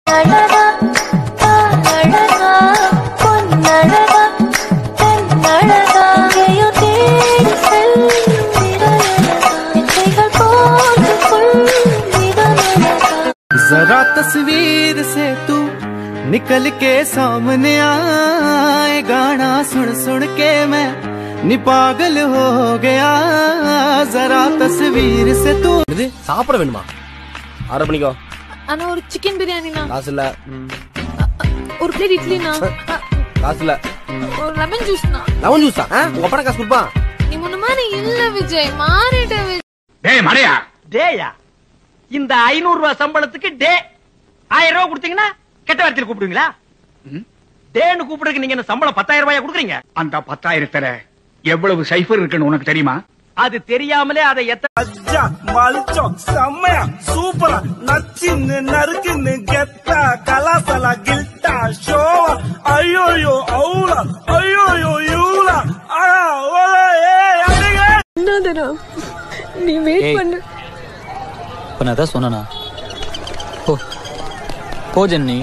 அழகா அழகா பொன்னழகா பெண்ணழகா எங்கேயோ தேடி செல்கிறழகா இசைகள் போட்டு கொள்கிறழகா जरा तस्वीर से तू निकल के सामने आए गाना सुन सुन के मैं नि पागल हो गया जरा तस्वीर से तू இது சாப்பிட வேணுமா ஆர்டர் பண்ணிக்கோ ஆனா ஒரு சிக்கன் பிரியாணினா காசு இல்ல ஒரு பிளேட் இட்லினா காசு இல்ல ஒரு லெமன் ஜூஸ்னா லெமன் ஜூஸா உங்க அப்பா காசு கொடுப்பான் நீ முன்ன மாதிரி இல்ல விஜய் மாறிட்ட விஜய் டேய் மடையா டேயா இந்த ஐநூறு ரூபாய் சம்பளத்துக்கு டே ஆயிரம் ரூபாய் கொடுத்தீங்கன்னா கெட்ட வார்த்தையில் கூப்பிடுவீங்களா டேன்னு கூப்பிடுறதுக்கு நீங்க என்ன சம்பளம் பத்தாயிரம் ரூபாயா கொடுக்குறீங்க அந்த பத்தாயிரத்துல எவ்வளவு சைஃபர் இருக்குன்னு உனக்கு தெரியுமா அது தெரியாமலே அதை எத்த மலிச்சோம் செம்மையா சூப்பரா நச்சின்னு நறுக்குன்னு கெத்தா கலாசலா கில்ட்டா ஷோவா ஐயோயோ அவுலா ஐயோயோ யூலா ஆனா ஓலே ஏய் அடிங்க என்னதுடா நீ வெயிட் பண்ணு இப்ப நான் அதான் சொன்னனா போ போ ஜென்னி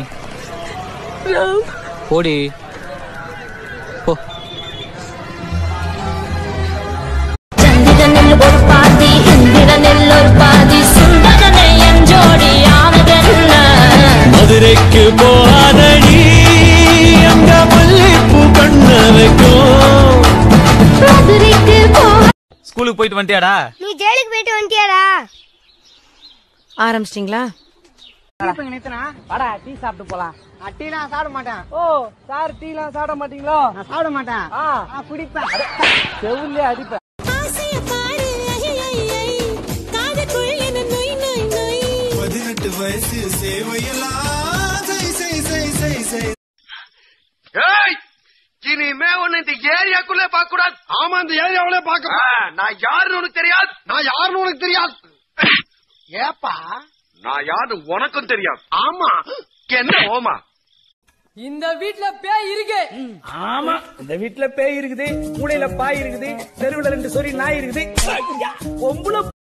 போடி போ ചന്ദ്രനിൽ ഒരു പാതി ഇന്ദ്രനിൽ ഒരു പാതി സുന്ദരനെ ജോഡിയാണതെന്ന மதுரைக்கு போகாதடி அங்க மல்லிப்பூ கண்ண வைக்கும் மதுரைக்கு போ ஸ்கூலுக்கு போயிட்டு வந்துட்டியாடா நீ ஜெயிலுக்கு போயிட்டு வந்துட்டியாடா ஆரம்பிச்சிட்டீங்களா வாடா டீ சாப்பிட்டு போலாம் டீ நான் சாப்பிட மாட்டேன் ஓ சார் டீ எல்லாம் சாப்பிட மாட்டீங்களோ நான் சாப்பிட மாட்டேன் ஆ குடிப்பேன் செவுல்லே அடிப்பேன் பதினெட்டு வயசு சேவையெல்லாம் செய் செய் செய் செய் செய் இனிமே ஒண்ணு இந்த ஏரியாக்குள்ளே பார்க்க கூடாது ஆமா இந்த ஏரியாவுல பார்க்க நான் யாருன்னு உனக்கு தெரியாது நான் யாருன்னு உனக்கு தெரியாது ஏப்பா நான் யாரு உனக்கும் தெரியாது ஆமா என்ன ஓமா இந்த வீட்ல பேய் இருக்கு ஆமா இந்த வீட்ல பேய் இருக்குது மூளையில பாய் இருக்குது தெருவுல ரெண்டு சொறி நாய் இருக்குது பொம்பளை